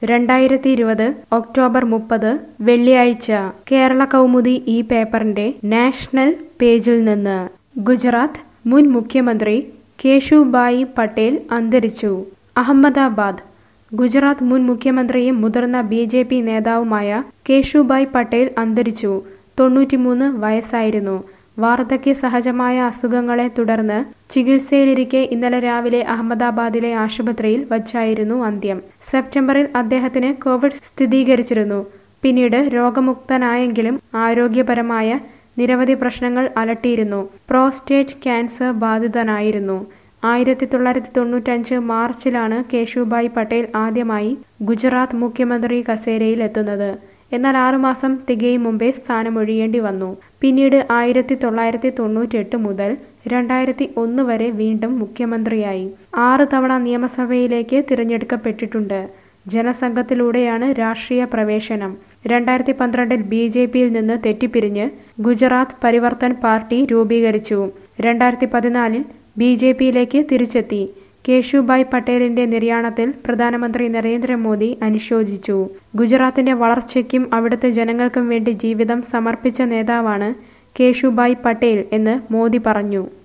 രണ്ടായിരത്തി ഇരുപത് ഒക്ടോബർ മുപ്പത് വെള്ളിയാഴ്ച കേരള കൗമുദി ഈ പേപ്പറിന്റെ നാഷണൽ പേജിൽ നിന്ന് ഗുജറാത്ത് മുൻ മുഖ്യമന്ത്രി കേശുഭായി പട്ടേൽ അന്തരിച്ചു അഹമ്മദാബാദ് ഗുജറാത്ത് മുൻ മുഖ്യമന്ത്രിയും മുതിർന്ന ബി ജെ പി നേതാവുമായ കേശുഭായ് പട്ടേൽ അന്തരിച്ചു തൊണ്ണൂറ്റിമൂന്ന് വയസ്സായിരുന്നു വാർദ്ധക്യ സഹജമായ അസുഖങ്ങളെ തുടർന്ന് ചികിത്സയിലിരിക്കെ ഇന്നലെ രാവിലെ അഹമ്മദാബാദിലെ ആശുപത്രിയിൽ വച്ചായിരുന്നു അന്ത്യം സെപ്റ്റംബറിൽ അദ്ദേഹത്തിന് കോവിഡ് സ്ഥിരീകരിച്ചിരുന്നു പിന്നീട് രോഗമുക്തനായെങ്കിലും ആരോഗ്യപരമായ നിരവധി പ്രശ്നങ്ങൾ അലട്ടിയിരുന്നു പ്രോസ്റ്റേറ്റ് ക്യാൻസർ ബാധിതനായിരുന്നു ആയിരത്തി തൊള്ളായിരത്തി തൊണ്ണൂറ്റഞ്ച് മാർച്ചിലാണ് കേശുഭായ് പട്ടേൽ ആദ്യമായി ഗുജറാത്ത് മുഖ്യമന്ത്രി കസേരയിൽ എത്തുന്നത് എന്നാൽ ആറുമാസം തികയും മുമ്പേ സ്ഥാനമൊഴിയേണ്ടി വന്നു പിന്നീട് ആയിരത്തി തൊള്ളായിരത്തി തൊണ്ണൂറ്റെട്ട് മുതൽ രണ്ടായിരത്തി ഒന്ന് വരെ വീണ്ടും മുഖ്യമന്ത്രിയായി ആറ് തവണ നിയമസഭയിലേക്ക് തിരഞ്ഞെടുക്കപ്പെട്ടിട്ടുണ്ട് ജനസംഘത്തിലൂടെയാണ് രാഷ്ട്രീയ പ്രവേശനം രണ്ടായിരത്തി പന്ത്രണ്ടിൽ ബി ജെ പിയിൽ നിന്ന് തെറ്റിപ്പിരിഞ്ഞ് ഗുജറാത്ത് പരിവർത്തൻ പാർട്ടി രൂപീകരിച്ചു രണ്ടായിരത്തി പതിനാലിൽ ബി ജെ പിയിലേക്ക് തിരിച്ചെത്തി കേശുഭായ് പട്ടേലിന്റെ നിര്യാണത്തിൽ പ്രധാനമന്ത്രി നരേന്ദ്രമോദി അനുശോചിച്ചു ഗുജറാത്തിന്റെ വളർച്ചയ്ക്കും അവിടുത്തെ ജനങ്ങൾക്കും വേണ്ടി ജീവിതം സമർപ്പിച്ച നേതാവാണ് കേശുഭായ് പട്ടേൽ എന്ന് മോദി പറഞ്ഞു